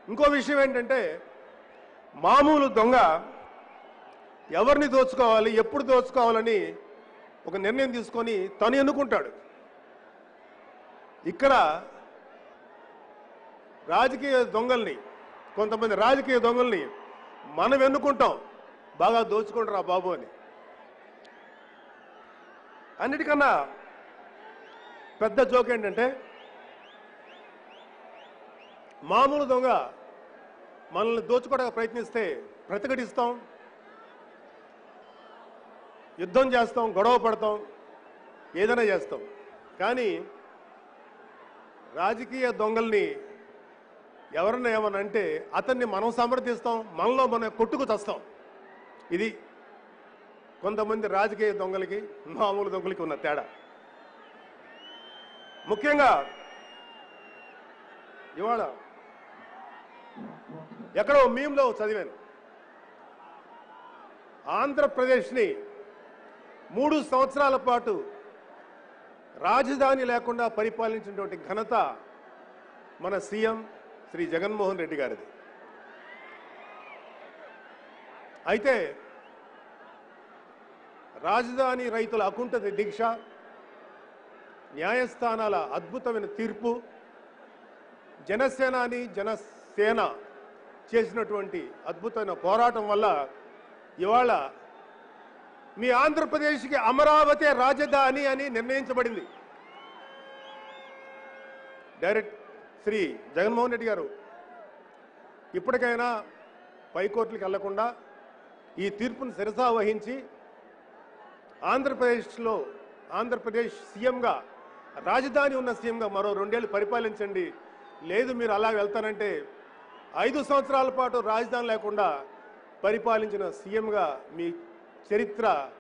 ఇంకో విషయం ఏంటంటే మామూలు దొంగ ఎవరిని దోచుకోవాలి ఎప్పుడు దోచుకోవాలని ఒక నిర్ణయం తీసుకొని తను ఎన్నుకుంటాడు ఇక్కడ రాజకీయ దొంగల్ని కొంతమంది రాజకీయ దొంగల్ని మనం ఎన్నుకుంటాం బాగా దోచుకుంటారా బాబు అని అన్నిటికన్నా పెద్ద జోక్ ఏంటంటే మామూలు దొంగ మనల్ని దోచుకోవడానికి ప్రయత్నిస్తే ప్రతిఘటిస్తాం యుద్ధం చేస్తాం గొడవ పడతాం ఏదైనా చేస్తాం కానీ రాజకీయ దొంగల్ని ఎవరన్నా ఏమన్నా అంటే అతన్ని మనం సమర్థిస్తాం మనలో మనం కొట్టుకు చస్తాం ఇది కొంతమంది రాజకీయ దొంగలకి మామూలు దొంగలకి ఉన్న తేడా ముఖ్యంగా ఇవాళ ఎక్కడో మీమ్లో చదివాను ఆంధ్రప్రదేశ్ని మూడు సంవత్సరాల పాటు రాజధాని లేకుండా పరిపాలించినటువంటి ఘనత మన సీఎం శ్రీ జగన్మోహన్ రెడ్డి గారిది అయితే రాజధాని రైతుల అకుంఠ దీక్ష న్యాయస్థానాల అద్భుతమైన తీర్పు జనసేనాని జనసేన చేసినటువంటి అద్భుతమైన పోరాటం వల్ల ఇవాళ మీ ఆంధ్రప్రదేశ్కి అమరావతి రాజధాని అని నిర్ణయించబడింది డైరెక్ట్ శ్రీ జగన్మోహన్ రెడ్డి గారు ఇప్పటికైనా పైకోర్టులకు వెళ్లకుండా ఈ తీర్పును శిరసా వహించి ఆంధ్రప్రదేశ్లో ఆంధ్రప్రదేశ్ సీఎంగా రాజధాని ఉన్న సీఎంగా మరో రెండేళ్లు పరిపాలించండి లేదు మీరు అలా వెళ్తానంటే ఐదు సంవత్సరాల పాటు రాజధాని లేకుండా పరిపాలించిన సీఎంగా మీ చరిత్ర